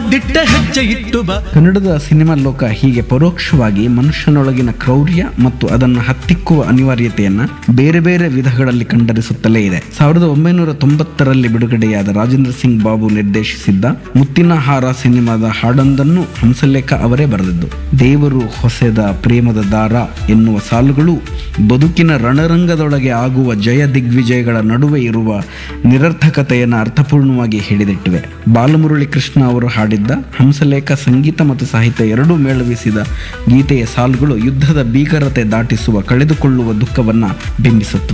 ದಿಟ್ಟ ಹೆಜ್ಜೆ ಇಟ್ಟು ಬಾ ಕನ್ನಡದ ಸಿನಿಮಾ ಲೋಕ ಹೀಗೆ ಪರೋಕ್ಷವಾಗಿ ಮನುಷ್ಯನೊಳಗಿನ ಕ್ರೌರ್ಯ ಮತ್ತು ಅದನ್ನು ಹತ್ತಿಕ್ಕುವ ಅನಿವಾರ್ಯತೆಯನ್ನ ಬೇರೆ ಬೇರೆ ವಿಧಗಳಲ್ಲಿ ಕಂಡರಿಸುತ್ತಲೇ ಇದೆ ಸಾವಿರದ ಒಂಬೈನೂರ ತೊಂಬತ್ತರಲ್ಲಿ ಬಿಡುಗಡೆಯಾದ ರಾಜೇಂದ್ರ ಸಿಂಗ್ ಬಾಬು ನಿರ್ದೇಶಿಸಿದ್ದ ಮುತ್ತಿನ ಹಾರ ಸಿನಿಮಾದ ಹಾಡೊಂದನ್ನು ಹಂಸಲೇಖ ಅವರೇ ಬರೆದಿದ್ದು ದೇವರು ಹೊಸೆದ ಪ್ರೇಮದ ದಾರ ಎನ್ನುವ ಸಾಲುಗಳು ಬದುಕಿನ ರಣರಂಗದೊಳಗೆ ಆಗುವ ಜಯ ದಿಗ್ವಿಜಯಗಳ ನಡುವೆ ಇರುವ ನಿರರ್ಥಕತೆಯನ್ನು ಅರ್ಥಪೂರ್ಣವಾಗಿ ಹಿಡಿದಿಟ್ಟಿವೆ ಬಾಲಮುರಳಿ ಕೃಷ್ಣ ಅವರು ಹಾಡಿದ್ದ ಹಂಸಲೇಖ ಸಂಗೀತ ಮತ್ತು ಸಾಹಿತ್ಯ ಎರಡೂ ಮೇಳವಿಸಿದ ಗೀತೆಯ ಸಾಲುಗಳು ಯುದ್ಧದ ಭೀಕರತೆ ದಾಟಿಸುವ ಕಳೆದುಕೊಳ್ಳುವ ದುಃಖವನ್ನು ಬಿಂಬಿಸುತ್ತವೆ